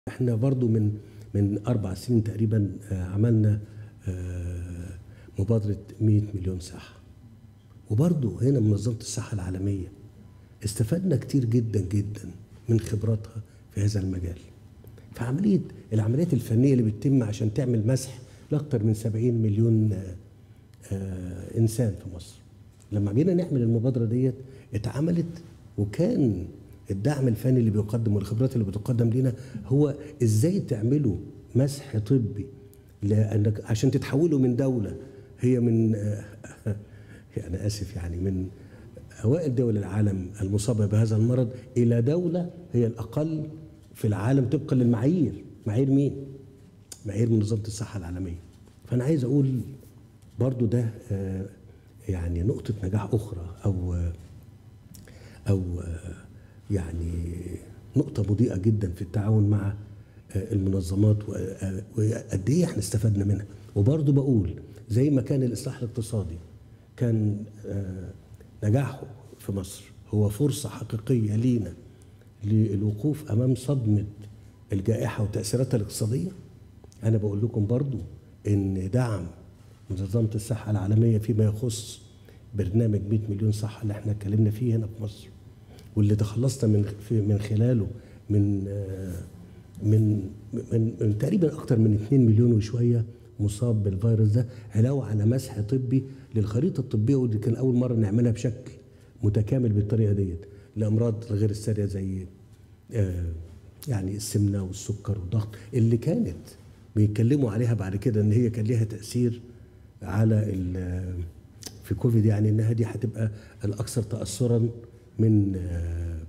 احنا برضو من من اربع سنين تقريبا آه، عملنا آه، مبادره 100 مليون صحه وبرضو هنا منظمه الصحه العالميه استفدنا كتير جدا جدا من خبراتها في هذا المجال فعمليه العمليات الفنيه اللي بتتم عشان تعمل مسح لاكثر من 70 مليون آه، آه، انسان في مصر لما جينا نعمل المبادره ديت اتعملت وكان الدعم الفني اللي بيقدم والخبرات اللي بتقدم لنا هو ازاي تعملوا مسح طبي لانك عشان تتحولوا من دوله هي من آه، انا اسف يعني من اوائل دول العالم المصابه بهذا المرض الى دوله هي الاقل في العالم طبقا للمعايير معايير مين معايير منظمه الصحه العالميه فانا عايز اقول برضو ده آه، يعني نقطه نجاح اخرى او آه، او آه، يعني نقطه مضيئه جدا في التعاون مع آه، المنظمات و- آه، وقد ايه احنا استفدنا منها وبرضو بقول زي ما كان الاصلاح الاقتصادي كان آه، نجاحه في مصر هو فرصه حقيقيه لينا للوقوف امام صدمه الجائحه وتاثيراتها الاقتصاديه انا بقول لكم برضو ان دعم منظمه الصحه العالميه فيما يخص برنامج 100 مليون صحه اللي احنا اتكلمنا فيه هنا في مصر واللي تخلصنا من في- من خلاله من آه، من من, من تقريبا اكثر من 2 مليون وشويه مصاب بالفيروس ده علاوه على مسح طبي للخريطه الطبيه ودي كان اول مره نعملها بشكل متكامل بالطريقه ديت لامراض الغير الساريه زي آه، يعني السمنه والسكر والضغط اللي كانت بيتكلموا عليها بعد كده ان هي كان ليها تاثير على ال- في كوفيد يعني انها دي هتبقى الاكثر تاثرا من آه،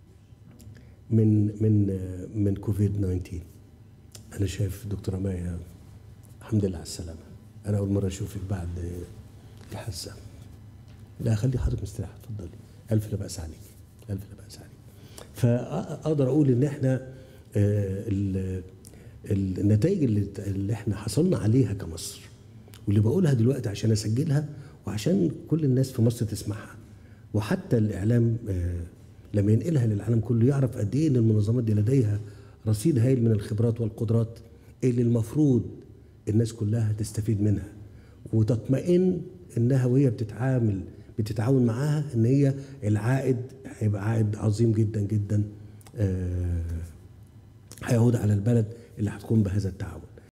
من من آه، من كوفيد 19 انا شايف دكتوره مايا الحمد لله على السلامه انا اول مره اشوفك بعد آه، الحادثه لا خلي حضرتك مستريح اتفضلي الف لا باس عليك الف لا باس عليك فاقدر اقول ان احنا آه، ال- ال- النتائج اللي اللي احنا حصلنا عليها كمصر واللي بقولها دلوقتي عشان اسجلها وعشان كل الناس في مصر تسمعها وحتى الاعلام آه، لما ينقلها للعالم كله يعرف قد ايه ان المنظمات دي لديها رصيد هائل من الخبرات والقدرات اللي المفروض الناس كلها تستفيد منها وتطمئن انها وهي بتتعامل بتتعاون معاها ان هي العائد هيبقى عائد عظيم جدا جدا آه، هيعود على البلد اللي هتقوم بهذا التعاون